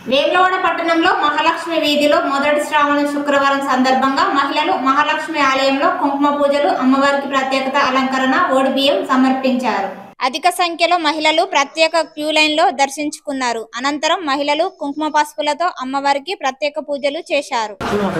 వేములవాడ పట్టణంలో మహాలక్ష్మి వీధిలో మొదటి శ్రావణ శుక్రవారం సందర్భంగా మహిళలు మహాలక్ష్మి ఆలయంలో కుంకుమ పూజలు అమ్మవారికి ప్రత్యేకత అలంకరణ ఓడిబియ్యం సమర్పించారు అధిక సంఖ్యలో మహిళలు ప్రత్యేక క్యూ లైన్ లో దర్శించుకున్నారు అనంతరం మహిళలు కుంకుమ పసుపులతో అమ్మవారికి ప్రత్యేక పూజలు చేశారు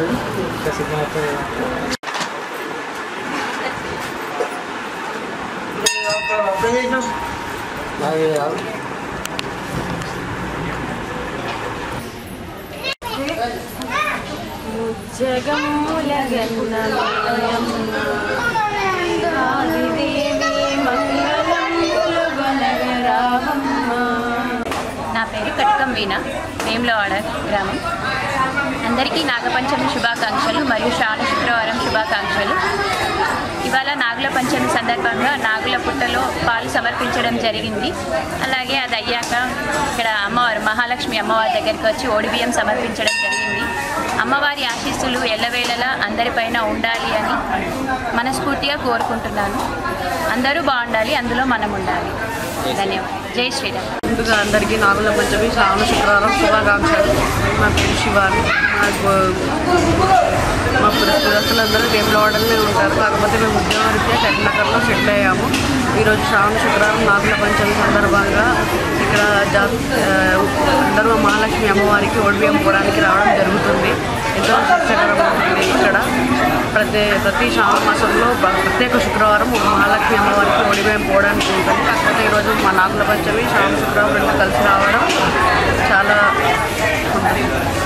నా పేరు కటకం వీణ వేములవాడ గ్రామం అందరికీ నాగపంచమి శుభాకాంక్షలు మరియు శ్రావణ శుక్రవారం శుభాకాంక్షలు ఇవాళ నాగుల పంచమి సందర్భంగా నాగుల పుట్టలో పాలు సమర్పించడం జరిగింది అలాగే అది అయ్యాక ఇక్కడ అమ్మవారు మహాలక్ష్మి అమ్మవారి దగ్గరికి వచ్చి ఓడిబియ్యం సమర్పించడం జరిగింది అమ్మవారి ఆశీస్సులు ఎల్లవేళలా అందరిపైన ఉండాలి అని మనస్ఫూర్తిగా కోరుకుంటున్నాను అందరూ బాగుండాలి అందులో మనం ఉండాలి ధన్యవాదాలు జై శ్రీరామ్ ముందుగా అందరికీ నాగుల పంచమి శ్రావణ శుక్రవారం శుభాకాంక్షలు నా పేరు శివాని నాకు మా పురస్తులందరూ వేములవాడలోనే ఉంటారు కాకపోతే మేము ఉద్యోగరీత్యా కరీంనగర్లో సెటిల్ అయ్యాము ఈరోజు శ్రావణ శుక్రవారం నాగుల పంచమి సందర్భంగా ఇక్కడ జా ఆ, అందరూ మహాలక్ష్మి అమ్మవారికి ఒడిబియ్యం పోవడానికి రావడం జరుగుతుంది ఎంతో సంతోషకరంగా ఉంటుంది ఇక్కడ ప్రతి ప్రతి శ్రావణ మాసంలో ప్ర- ప్రత్యేక శుక్రవారం మహాలక్ష్మి అమ్మవారికి ఒడిబియ్యం పోవడానికి ఉంటుంది కాకపోతే ఈరోజు మా నాగుల పంచమి శ్రావణ శుక్రవారం రెండు కలిసి రావడం చాలా